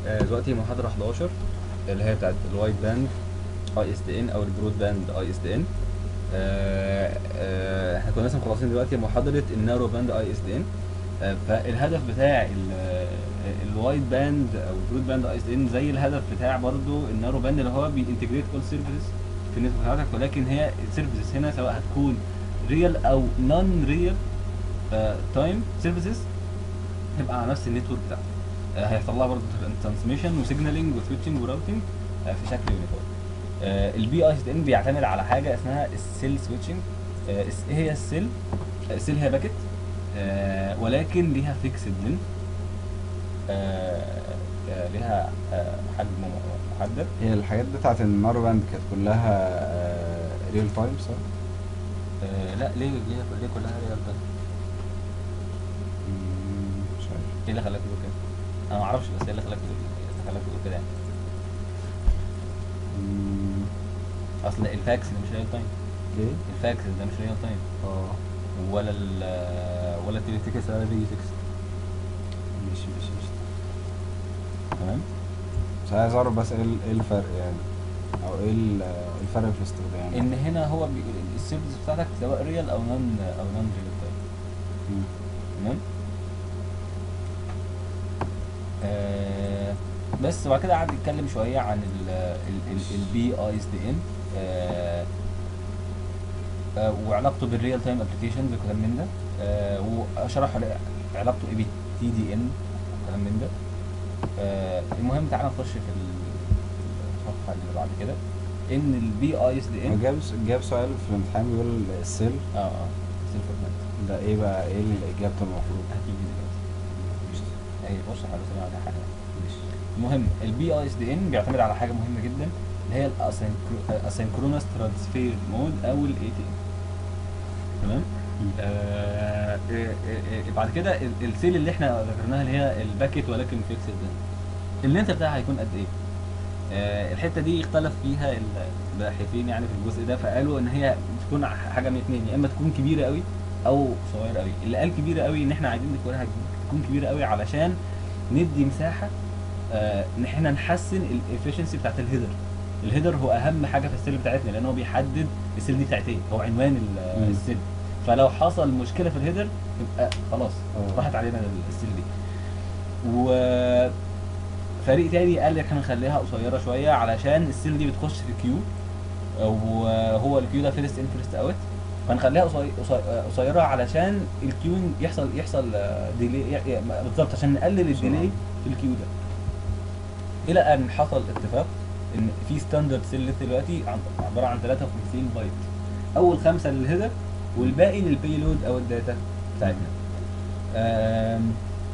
آه، دلوقتي محاضرة 11 اللي هي بتاعت الوايد باند اي اس دي ان او البرود باند اي اس دي ان احنا كنا لسه مخلصين دلوقتي محاضرة النارو باند اي اس دي ان فالهدف بتاع الوايد باند او البرود باند اي اس دي ان زي الهدف بتاع برضو النارو باند اللي هو بينتجريت كل سيرفيسز في النسبة بتاعتك ولكن هي السيرفيسز هنا سواء هتكون ريال او نون ريال تايم سيرفيسز تبقى على نفس النتورك بتاعتك آه، هيحصل لها برضه ترانسميشن وسيجنالينج وسويتشنج وراوتنج في شكل يونيفورم البي اي اس دي ان بيعتمد على حاجه اسمها السيل سويتشنج ايه هي السيل السيل هي باكت آه، ولكن ليها فيكسد لينث ليها آه، حجم م- محدد هي الحاجات بتاعت النار باند كانت كلها ريل تايم صح؟ آه، لا ليه ليه ليه كلها ريال تايم مم، مش عارف ايه اللي خلاك تقول كده انا ما اعرفش بس ايه اللي خلاك تقول اللي خلاك تقول كده يعني مم، اصل الفاكس ده مش ريال تايم ايه؟ الفاكس ده مش ريال تايم اه ولا ال ولا التليتكس ولا الفيديو تكس ماشي ماشي ماشي تمام بس عايز اعرف بس ايه ال- إيه الفرق يعني او ايه ال- الفرق في الاستخدام ان هنا هو بيقول السيرفيس بتاعتك سواء ريال او نون او نون ريال تايم مم. تمام آه بس وبعد كده قعد يتكلم شويه عن البي اي اس دي ان وعلاقته بالريال تايم ابلكيشنز وكلام من ده آه وشرح ل- علاقته ايه بالتي دي ان وكلام من ده آه المهم تعالى نخش في ال- الصفحه اللي بعد كده ان البي اي اس دي هو ان جاب جاب سؤال في الامتحان بيقول السيل اه اه سيل فورمات ده ايه بقى ايه اللي اجابته المفروض هتيجي دلوقتي اي بص احنا بنتكلم على حاجه المهم البي اي اس دي ان بيعتمد على حاجه مهمه جدا اللي هي الاسynchronous ترانسفير مود او الاي تي ام تمام آه آه، آه، آه، بعد كده ال- السيل اللي احنا ذكرناها اللي هي الباكت ولكن فيكسد ده اللينث بتاعها هيكون قد ايه آه الحته دي اختلف فيها الباحثين يعني في الجزء ده فقالوا ان هي تكون حاجه من اتنين يا اما تكون كبيره قوي او صغيره قوي اللي قال كبيره قوي ان احنا عايزين تكونها تكون كبيره قوي علشان ندي مساحه آه، ان احنا نحسن الافشنسي بتاعت الهيدر الهيدر هو اهم حاجه في السيل بتاعتنا لان هو بيحدد السيل دي بتاعت ايه هو عنوان ال- مم. السيل فلو حصل مشكله في الهيدر يبقى خلاص آه. راحت علينا السيل دي و فريق تاني قال لك هنخليها قصيره شويه علشان السيل دي بتخش في كيو وهو الكيو ده فيرست ان فيرست اوت فنخليها قصي- قصي- قصيره علشان الكيوينج يحصل يحصل ديلي بالظبط عشان نقلل الديلي في الكيو ده الى ان حصل اتفاق ان في ستاندرد سيل دلوقتي عن- عباره عن 53 بايت اول خمسه للهيدر والباقي للبيلود او الداتا بتاعتنا آم،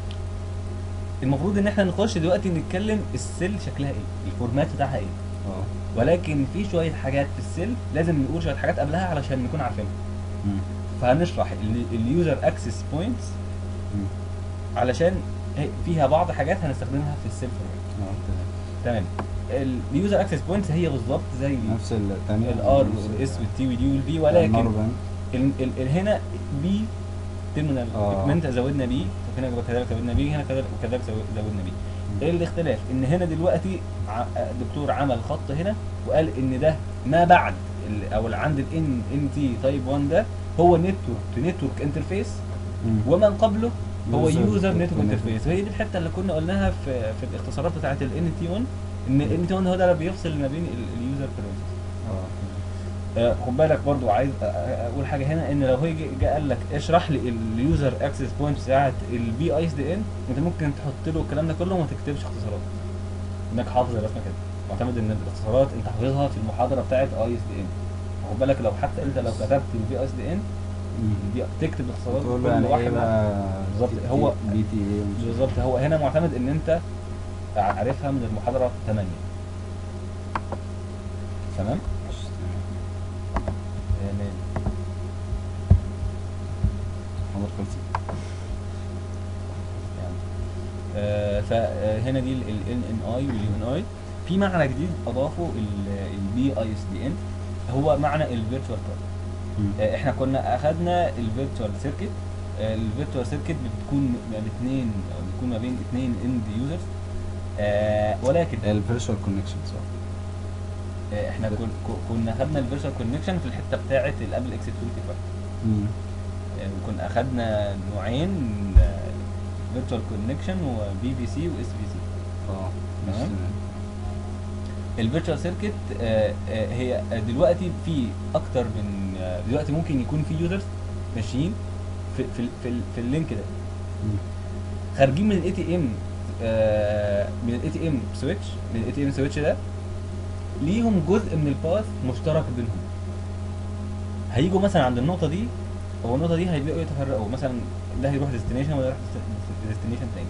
المفروض ان احنا نخش دلوقتي نتكلم السيل شكلها ايه الفورمات بتاعها ايه اه ولكن في شويه حاجات في السيل لازم نقول شويه حاجات قبلها علشان نكون عارفينها مم. فهنشرح اليوزر اكسس بوينتس مم. علشان هي- فيها بعض حاجات هنستخدمها في السيل فورمات اه تمام تمام اليوزر اكسس بوينتس هي بالظبط زي نفس الثانية الار والاس والتي والدي والبي ولكن ال ال ال هنا بي تيرمينال آه. اكمنت زودنا بي هنا كذلك زودنا بي هنا كذلك وكذلك زو- زودنا بي ايه الاختلاف ان هنا دلوقتي ع- الدكتور عمل خط هنا وقال ان ده ما بعد ال- او اللي عند الان ان تي تايب 1 ده هو نتورك تو نتورك انترفيس ومن قبله هو User يوزر to نتورك network. انترفيس وهي دي الحته اللي كنا قلناها في في الاختصارات بتاعت الان تي 1 ان الان تي 1 هو ده اللي بيفصل ما بين ال- اليوزر بريفرنس اه آه، خد بالك برضو عايز أ- أ- اقول حاجه هنا ان لو هي جه قال لك اشرح لي اليوزر اكسس بوينت بتاعت البي اي اس دي ان انت ممكن تحط له الكلام ده كله وما تكتبش اختصارات انك حافظ الرسمه كده معتمد ان الاختصارات انت حافظها في المحاضره بتاعت اي اس دي ان خد بالك لو حتى انت لو كتبت البي اي اس دي ان تكتب الاختصارات تقول كل له يعني ايه واحده بقى بالظبط، هو- بي تي ايه ومش عارف بالظبط هو هنا معتمد ان انت عارفها من المحاضره 8 تمام مش- يعني محمد خلصي يعني آه، فهنا دي ال ان ان اي واليو ان اي في معنى جديد اضافه البي اي اس دي ان هو معنى الفيرتشوال بارت احنا كنا اخدنا الفيرتشوال سيركت الفيرتشوال سيركت بتكون ما بين اثنين بتكون ما بين اثنين اند يوزرز آه ولكن الفيرتشوال كونكشن صح آه احنا كن كن- كنا خدنا الفيرتشوال كونكشن في الحته بتاعه الابل اكس 25 مم. آه وكنا اخدنا نوعين فيرتشوال كونكشن وبي بي سي واس بي سي اه بس تمام. الفيرتشوال سيركت هي دلوقتي في اكتر من آه، دلوقتي ممكن يكون في يوزرز ماشيين في في ال- في, ال- في اللينك ده مم. خارجين من الاي تي ام من الاي تي ام سويتش من الاي تي ام سويتش ده ليهم جزء من الباث مشترك بينهم هيجوا مثلا عند النقطه دي هو النقطه دي هيبداوا يتفرقوا مثلا ده هيروح ديستنيشن وده يروح ديستنيشن تاني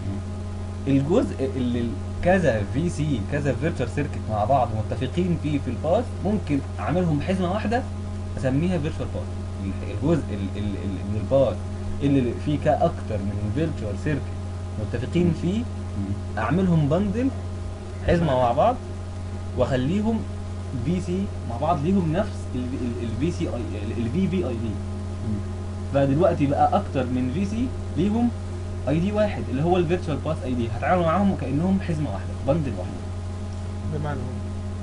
الجزء اللي ال- كذا في سي كذا فيرتشوال سيركت مع بعض متفقين فيه في الباث ممكن اعملهم حزمه واحده اسميها فيرتشوال باث الجزء ال- ال- ال- من الباث اللي فيه كاكتر من فيرتشوال سيركت متفقين فيه مم. اعملهم بندل حزمه مع بعض واخليهم في سي مع بعض ليهم نفس الفي سي اي الفي في اي دي مم. فدلوقتي بقى اكتر من في سي ليهم اي دي واحد اللي هو الفيرتشوال باث اي دي هتعامل معاهم كانهم حزمه واحده بندل واحده بمعنى هو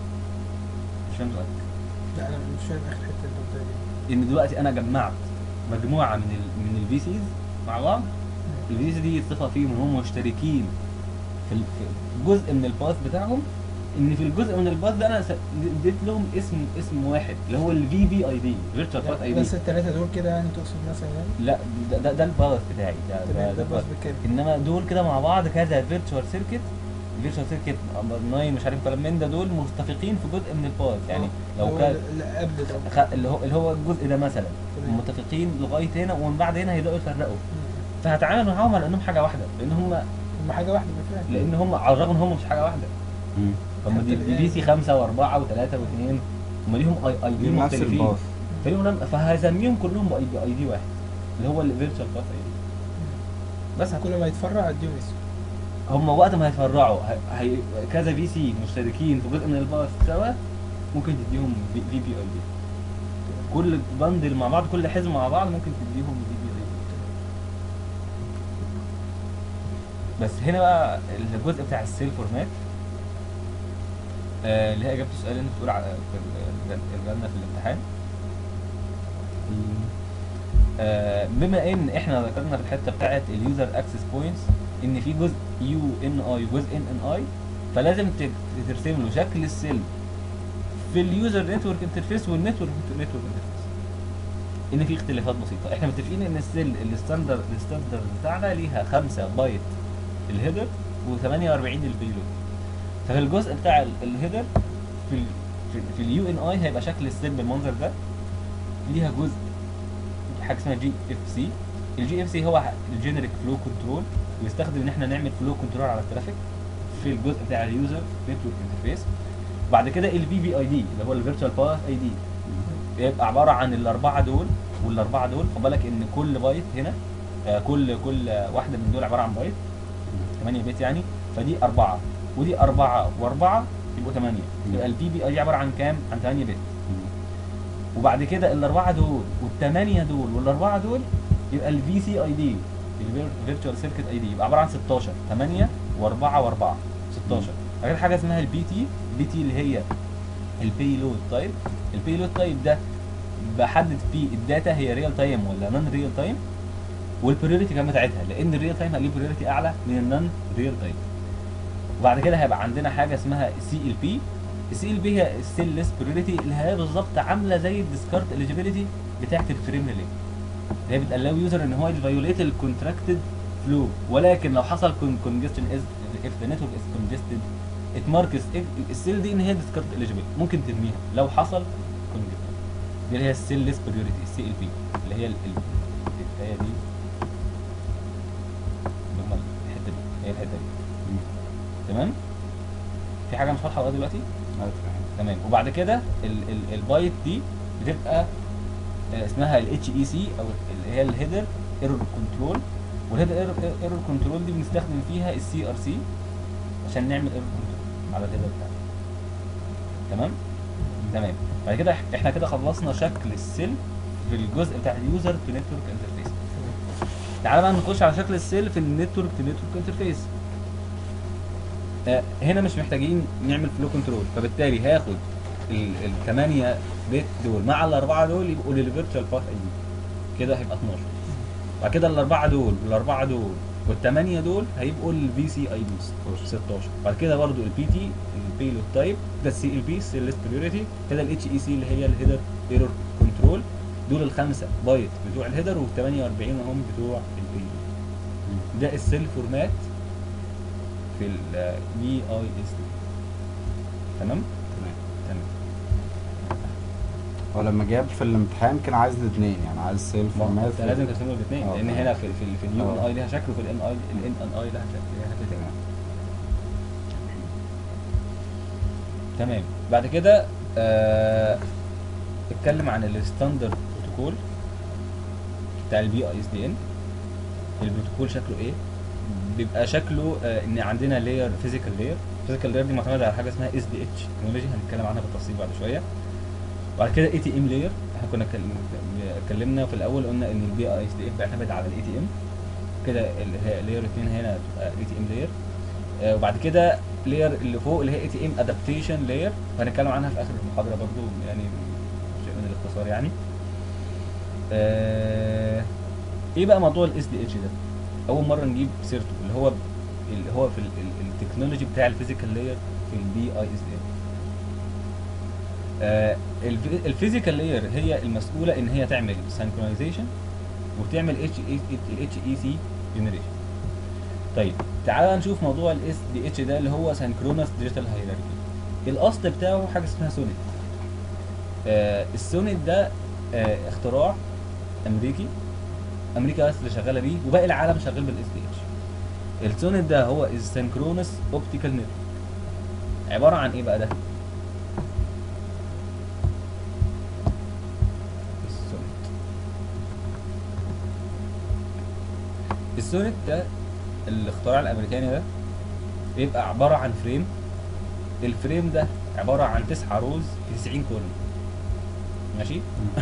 مش فاهم سؤالك لا انا مش فاهم اخر حته اللي قلتها دي ان دلوقتي انا جمعت مجموعه من ال من الفي سيز مع بعض الفي سي دي الصفه فيهم ان هم مشتركين في ال- في جزء من الباث بتاعهم ان في الجزء من الباث ده انا س- اديت لهم اسم اسم واحد اللي هو الفي في اي دي فيرتشوال باث اي دي بس الثلاثه دول كده يعني تقصد مثلا يعني لا ده ده, ده الباث بتاعي ده, ده, تمام ده ده الباث بس بكام انما دول كده مع بعض كذا فيرتشوال سيركت فيرتشوال سيركت نمبر 9 مش عارف كلام من ده دول متفقين في جزء من الباث يعني لو هو كان اللي قبل ده خ- اللي هو اللي هو الجزء ده مثلا تمام. متفقين لغايه هنا ومن بعد هنا هيبداوا يفرقوا مم. فهتعامل معاهم على انهم حاجه واحده لان هم هم حاجه واحده بالفعل لان هم على الرغم ان هم مش حاجه واحده مم. هم حتى دي, دي الآن. بي سي خمسه واربعه وثلاثه واثنين هم ليهم اي اي دي ليهم نفس مختلفين الباث فليهم نم- فهسميهم كلهم باي دي اي دي واحد اللي هو الفيرتشوال باث اي دي بس هت- كل ما يتفرع اديهم اسم هم وقت ما هيتفرعوا هي- هي كذا في سي مشتركين في جزء من الباث سوا ممكن تديهم في بي اي دي كل بندل مع بعض كل حزب مع بعض ممكن تديهم في بي اي دي بس هنا بقى الجزء بتاع السيل فورمات آه اللي هي اجابه السؤال اللي انت بتقول على في ال- جالنا في الامتحان آه بما ان احنا ذكرنا في الحته بتاعت اليوزر اكسس بوينتس ان في جزء يو ان اي وجزء ان ان اي فلازم ت- ترسم له شكل السيل في اليوزر نتورك انترفيس والنتورك نتورك انترفيس ان في اختلافات بسيطه احنا متفقين ان السيل الستاندرد الستاندرد بتاعنا ليها 5 بايت الهيدر و48 البيلود ففي الجزء بتاع ال- الهيدر في ال في, في اليو ان اي هيبقى شكل السيل بالمنظر ده ليها جزء حاجه اسمها جي اف سي الجي اف سي هو الجينيريك فلو كنترول بيستخدم ان احنا نعمل فلو كنترول على الترافيك في الجزء بتاع اليوزر نتورك انترفيس بعد كده الفي بي اي دي اللي هو الفيرتشوال باث اي دي بيبقى عباره عن الاربعه دول والاربعه دول خد بالك ان كل بايت هنا آه كل كل واحده من دول عباره عن بايت 8 بيت يعني فدي اربعه ودي اربعه واربعه يبقوا 8 يبقى الفي بي اي دي عباره عن كام؟ عن 8 بت وبعد كده الاربعه دول والثمانيه دول والاربعه دول يبقى الفي سي اي دي الفيرتشوال سيركت اي دي يبقى عباره عن 16 8 و4 و4 16 بعد كده حاجه اسمها البي تي البي تي اللي هي البيلود تايب البيلود تايب ده بحدد فيه الداتا هي ريال تايم ولا نون ريال تايم والبريوريتي كام بتاعتها لان الريال تايم هيجيب بريوريتي اعلى من النون ريال تايم وبعد كده هيبقى عندنا حاجه اسمها سي ال بي السي ال بي هي السيل ليس بريوريتي اللي هي بالظبط عامله زي الديسكارت اليجيبيليتي بتاعت الفريم ريلي اللي هي بتالاو يوزر ان هو يفايوليت الكونتراكتد فلو ولكن لو حصل كونجستشن از اف ذا نتورك از كونجستد ات ماركس السيل دي ان هي ديسكارت اليجيبل ممكن ترميها لو حصل كونجستشن دي اللي هي السيل ليس بريوريتي السي ال بي اللي هي ال- ال- الحكايه دي اللي هم الحته دي هي الحته دي تمام في حاجه مش واضحه لغايه دلوقتي تمام وبعد كده ال ال البايت دي بتبقى آه، اسمها الاتش اي سي او اللي هي الهيدر ايرور كنترول والهيدر ايرور كنترول دي بنستخدم فيها السي ار سي عشان نعمل ايرور كنترول على الهيدر بتاعنا تمام تمام بعد كده إح- احنا كده خلصنا شكل السيل في الجزء بتاع اليوزر تو نتورك انترفيس تعالى بقى نخش على شكل السيل في النتورك تو نتورك انترفيس آه، هنا مش محتاجين نعمل فلو كنترول فبالتالي هاخد ال 8 بت دول مع الاربعه دول يبقوا للفيرتشوال باث اي كده هيبقى 12 بعد كده الاربعه دول والاربعه دول والثمانيه دول هيبقوا الفي سي اي بي 16 بعد كده برضو البي تي البيلود تايب ده السي ال بي سيلست بريوريتي كده الاتش اي سي اللي هي الهيدر ايرور كنترول دول الخمسه بايت بتوع الهيدر وال 48 هم بتوع البيلود ده السيل فورمات في ال في اي اس تمام تمام تمام هو لما جاب في الامتحان كان عايز الاثنين يعني عايز سيلف ما هو فورمات انت لازم ترسم له الاثنين اه، لان تمام. هنا في في في اليو ان اه. اي ليها شكل وفي الان اي الان ان اي لها شكل ليها شكل تاني تمام بعد كده آه اتكلم عن الستاندرد بروتوكول بتاع البي اي اس دي ان البروتوكول شكله ايه بيبقى شكله آه ان عندنا لاير فيزيكال لاير فيزيكال لاير دي معتمده على حاجه اسمها اس دي اتش تكنولوجي هنتكلم عنها بالتفصيل بعد شويه بعد كده اي تي ام لاير احنا كنا اتكلم- اتكلمنا في الاول قلنا ان البي اي اس دي ان بيعتمد على الاي تي ام كده اللي هي لاير 2 هنا تبقى اي تي ام لاير وبعد كده لاير اللي فوق اللي هي اي تي ام ادابتيشن لاير وهنتكلم عنها في اخر المحاضره برضو يعني شيء من الاختصار يعني آه، ايه بقى موضوع الاس دي اتش ده اول مره نجيب سيرته اللي هو اللي هو في ال- ال- التكنولوجي بتاع الفيزيكال لاير في البي اي اس دي ان الفيزيكال لاير هي المسؤوله ان هي تعمل سانكرونايزيشن وبتعمل اتش الاتش اي سي جنريشن طيب تعال نشوف موضوع الاس دي اتش ده اللي هو سانكرونس ديجيتال هيراركي الاصل بتاعه حاجه اسمها سونيت آه السونيت ده آه اختراع امريكي امريكا بس اللي شغاله بيه وباقي العالم شغال بالاس دي اتش السونيت ده هو السynchronous اوبتيكال نت عباره عن ايه بقى ده السونيت السونيت ده الاختراع الامريكاني ده بيبقى عباره عن فريم الفريم ده عباره عن 9 روز في 90 كولوم ماشي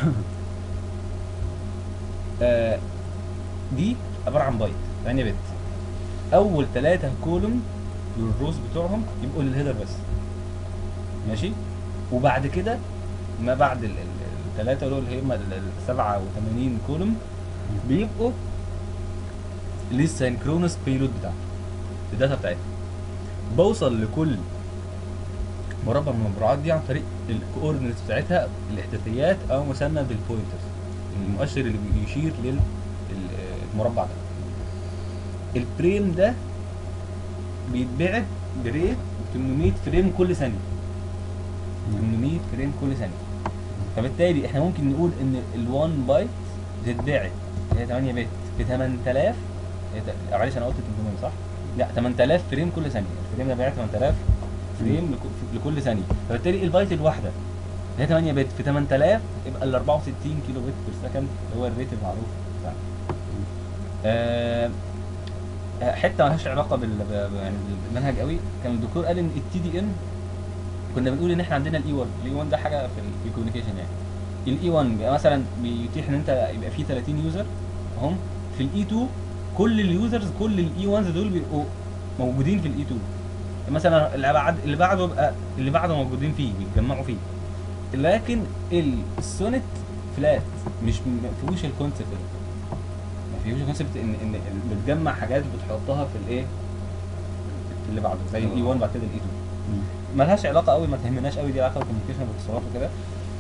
آه دي عباره عن بايت 8 بت اول ثلاثة كولوم والروز بتوعهم يبقوا للهيدر بس ماشي وبعد كده ما بعد الثلاثة دول اللي هم ال 87 كولوم بيبقوا للسينكرونس بيلود بتاعته الداتا بتاعتها بوصل لكل مربع من المربعات دي عن طريق الكوردينتس بتاعتها الاحداثيات او مسمى بالبوينترز المؤشر اللي بيشير للمربع ده الفريم ده بيتبعت بريت 800 فريم كل ثانيه 800 فريم كل ثانيه فبالتالي احنا ممكن نقول ان ال1 بايت بتتبعت هي 8 بت ب 8000 هي ت- معلش انا قلت 800 صح؟ لا 8000 فريم كل ثانيه الفريم ده بيبعت 8000 فريم لك- لكل ثانيه فبالتالي البايت الواحده اللي هي 8 بت في 8000 يبقى ال 64 كيلو بت بير سكند اللي هو الريت المعروف بتاعنا آه حته مالهاش علاقه بال ب- يعني بالمنهج قوي كان الدكتور قال ان التي دي ان كنا بنقول ان احنا عندنا الاي 1 الاي 1 ده حاجه في ال- في الكوميونيكيشن يعني الاي 1 بيبقى مثلا بيتيح ان انت يبقى فيه 30 يوزر هم في الاي 2 كل اليوزرز كل الاي 1 دول بيبقوا موجودين في الاي 2 مثلا اللي بعد اللي بعده بقى اللي بعده موجودين فيه بيتجمعوا فيه لكن ال- السونيت فلات مش ما فيهوش الكونسبت ده ما فيهوش الكونسبت ان ان إن بتجمع حاجات بتحطها في الايه في اللي بعده زي الاي 1 بعد كده الاي 2 ملهاش علاقه قوي ما تهمناش قوي دي علاقه بالكوميونيكيشن والاتصالات وكده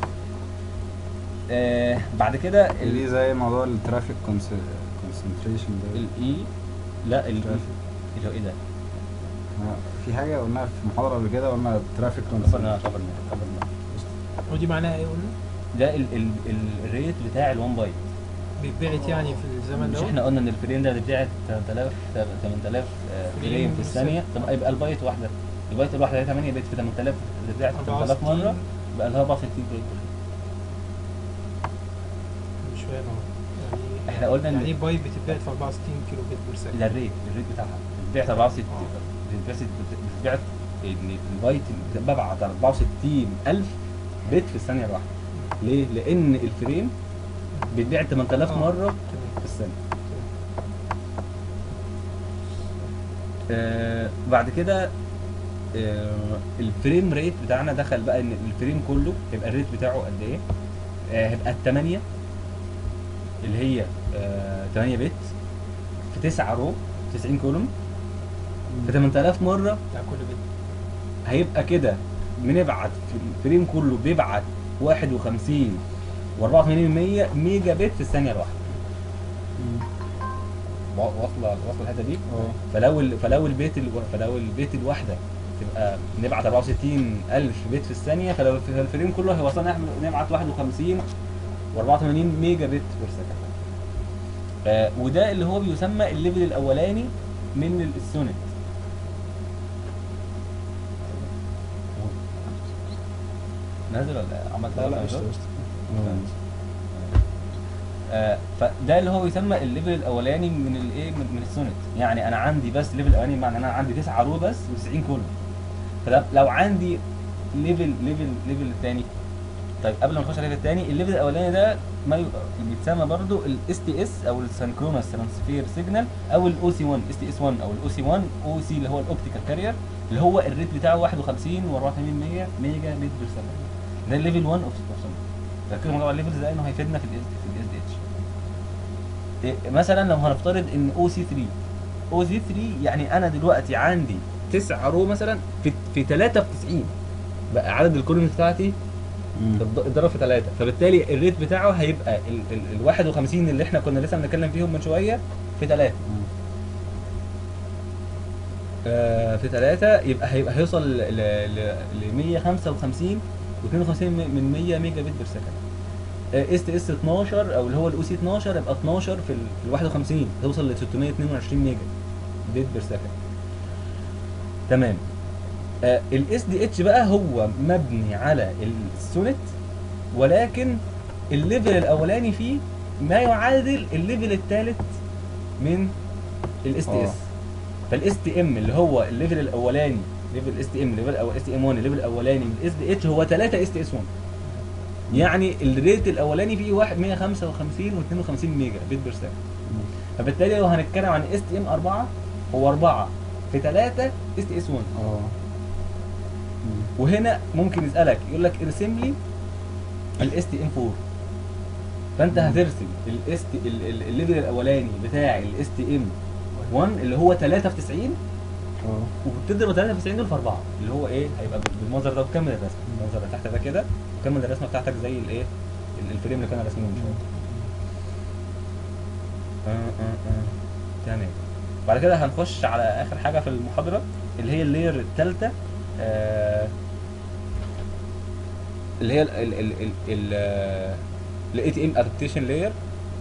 آه بعد كده اللي زي موضوع الترافيك كونسنتريشن ده الاي لا ال Traffic. اللي هو ايه ده؟ آه، في حاجه قلناها في محاضره قبل كده قلنا الترافيك خبرنا خبرنا خبرنا ودي معناها ايه قلنا؟ ده ال ال ال الريت بتاع ال1 بايت بيتبعت يعني في الزمن مش ده احنا قلنا ان الفريم ده بتاعت 3000 8000 آه، فريم فريم في بالظبط. الثانيه طب يبقى البايت واحده البايت الواحده هي 8 بت في 8000 بتاعت 8000 مره يبقى لها 64 فريم مش فاهم اهو يعني احنا قلنا إن- يعني ايه بايت بتتبعت في 64 كيلو بت بير سكند ده الريت الريت بتاعها بتتباع 64 بتتباع بتتباع ان البايت ببعت 64000 بت في الثانيه الواحده ليه؟ لان الفريم بيتباع 8000 آه. مره تمام. في الثانيه آه بعد كده آه الفريم ريت بتاعنا دخل بقى ان الفريم كله يبقى الريت بتاعه قد ايه آه هيبقى الثمانية اللي هي آه 8 بت في 9 رو 90 كولوم في 8000 مرة بتاع كل بيت هيبقى كده بنبعت في الفريم كله بيبعت 51 و84 ميجا بت في الثانية الواحدة وا- واصلة واصلة الحتة دي اه فلو ال- فلو البيت ال... فلو البيت الواحده تبقى نبعت 64 الف بيت في الثانيه فلو في الفريم كله هيوصلنا نعمل نبعت 51 و84 ميجا بت بير سكند آه وده اللي هو بيسمى الليفل الاولاني من السونيت نازل ولا عملت لا لا ولا قشطة نزل؟ قشطة آه، فده اللي هو بيسمى الليفل الاولاني من الايه من, من السونيت يعني انا عندي بس الليفل الاولاني بمعنى ان انا عندي 9 رو بس و90 كولوم فلو عندي ليفل ليفل ليفل الثاني طيب قبل ما نخش على الليفل الثاني الليفل الاولاني ده ما ي- بيتسمى برضو الاس تي اس او السنكرونس ترانسفير سيجنال او الاو سي 1 اس تي اس 1 او الاو سي 1 او سي اللي هو الاوبتيكال كارير اللي هو الريت بتاعه 51 و84 ميجا بت بير سكند ده الليفل 1 اوف سونيت ركزوا موضوع الليفلز ده انه هيفيدنا في الاس في الاس دي اتش إيه، مثلا لو هنفترض ان او سي 3 او سي 3 يعني انا دلوقتي عندي 9 رو مثلا في في 3 في 90 بقى عدد الكولومز بتاعتي اتض- اتضرب في 3 فبالتالي الريت بتاعه هيبقى ال, ال, ال 51 اللي احنا كنا لسه بنتكلم فيهم من شويه في 3 آه في 3 يبقى هيبقى هيوصل ل ل- ل 155 و52 من 100 ميجا بت بير سكند اس تي اس 12 او اللي هو الاو سي 12 يبقى 12 في ال في ال 51 توصل ل 622 ميجا بت بير سكند تمام الاس دي اتش بقى هو مبني على السونيت ولكن الليفل الاولاني فيه ما يعادل الليفل الثالث من الاس تي اس آه. فالاس تي ام اللي هو الليفل الاولاني ليفل اس تي ام ليفل او اس تي ام 1 الليفل الاولاني من الاس دي اتش هو 3 اس تي اس 1 يعني الريت الاولاني فيه واحد 155 و52 ميجا بت بير سكند فبالتالي لو هنتكلم عن اس تي ام 4 هو 4 في 3 اس تي اس 1 اه وهنا ممكن يسالك يقول لك ارسم لي الاس تي ام 4 فانت مم. هترسم الاس تي الليفل الاولاني بتاع الاس تي ام 1 اللي هو 3 في 90 اه وبتضرب 3 في 90 دول في 4 اللي هو ايه هيبقى بالمنظر ده وكمل الرسمه المنظر اللي تحت ده كده وكمل الرسمه بتاعتك زي الايه ال- الفريم اللي كنا راسمينه من شويه آه آه آه. تمام بعد كده هنخش على اخر حاجه في المحاضره اللي هي اللاير الثالثه آه اللي هي ال ال ال ال ال الاي تي ام ادابتيشن لاير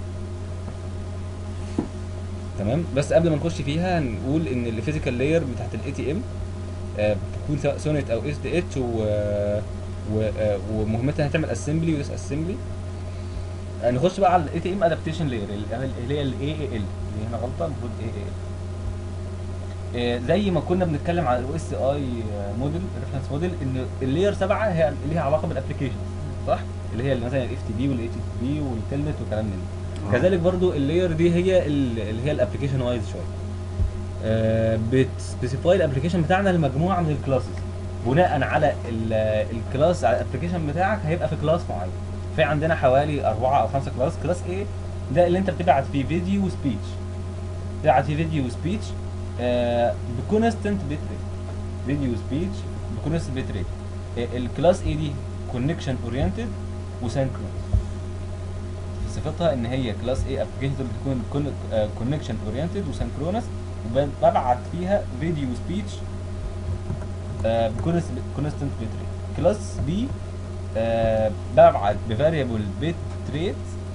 تمام بس قبل ما نخش فيها هنقول ان الفيزيكال لاير بتاعت الاي تي ام بتكون سواء سونيت او اس دي اتش و و- آه، ومهمتها انها تعمل اسمبلي وديس اسمبلي نخش بقى على الاي تي ام ادابتيشن لاير اللي هي الاي اي ال اللي هنا غلطه المفروض اي اي ال زي ما كنا بنتكلم على الاو اس اي موديل ريفرنس موديل ان اللاير 7 هي ليها علاقه بالابلكيشن صح اللي هي مثلا الاف تي بي والاي تي بي والتلنت وكلام من ده آه. كذلك برضو اللاير دي هي ال- اللي هي الابلكيشن وايز شويه آه، بتسبيسيفاي الابلكيشن بتاعنا لمجموعه من الكلاسز بناء على ال- الكلاس على الابلكيشن بتاعك هيبقى في كلاس معين في عندنا حوالي أربعة أو خمسة كلاس كلاس A ده اللي أنت بتبعت فيه فيديو وسبيتش تبعت فيه فيديو وسبيتش آه بكونستنت بيت ريت فيديو وسبيتش بكونستنت بيت ريت آه الكلاس A دي كونكشن اورينتد وسينكرونس صفتها ان هي كلاس A ابلكيشن بتكون كونكشن اورينتد وسينكرونس وببعت فيها فيديو وسبيتش بكونستنت بيت ريت كلاس بي آه ببعت بفاريبل بيت ريت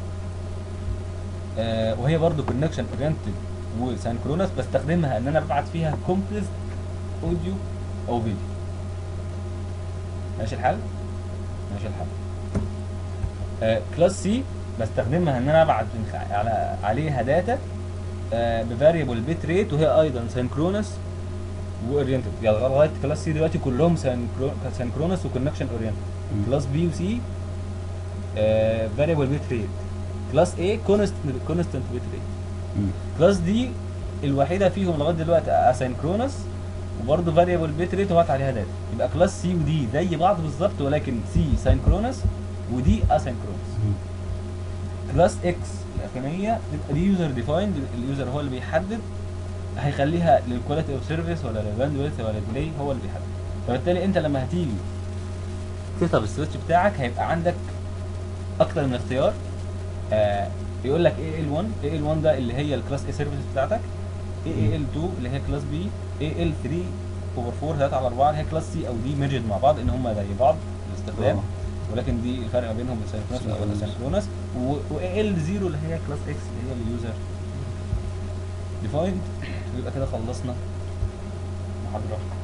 آه وهي برضو كونكشن اورينتد وسينكرونس بستخدمها ان انا ببعت فيها كومبريس اوديو او فيديو ماشي الحال ماشي الحال آه كلاس سي بستخدمها ان انا ابعت من خ- على عليها داتا آه بفاريبل بيت ريت وهي ايضا سينكرونس واورينتد يعني لغايه كلاس سي دلوقتي كلهم سينكرونس وكونكشن اورينتد مم. كلاس بي وسي فاريبل بيت ريت كلاس A كونستنت كونستنت بيت ريت مم. كلاس دي الوحيده فيهم لغايه دلوقتي اسينكرونس وبرضه فاريبل بيت ريت وهات عليها داتا يبقى كلاس سي ودي زي بعض بالظبط ولكن سي ساينكرونس ودي اسينكرونس كلاس اكس الاخرانيه تبقى دي يوزر ديفايند اليوزر هو اللي بيحدد هيخليها للكواليتي اوف سيرفيس ولا للباندويث ولا ديلي هو اللي بيحدد فبالتالي انت لما هتيجي تسطب السويتش بتاعك هيبقى عندك اكتر من اختيار آه يقول لك اي ال 1 اي ال 1 ده اللي هي الكلاس اي سيرفيس بتاعتك اي اي ال 2 اللي هي كلاس بي اي ال 3 اوفر 4 3 على 4 اللي هي كلاس سي او دي ميرجد مع بعض ان هم زي بعض في الاستخدام آه. ولكن دي الفرق ما بينهم السينكرونس او الاسينكرونس واي ال 0 اللي هي كلاس اكس اللي هي اليوزر ديفايند يبقى كده خلصنا محاضره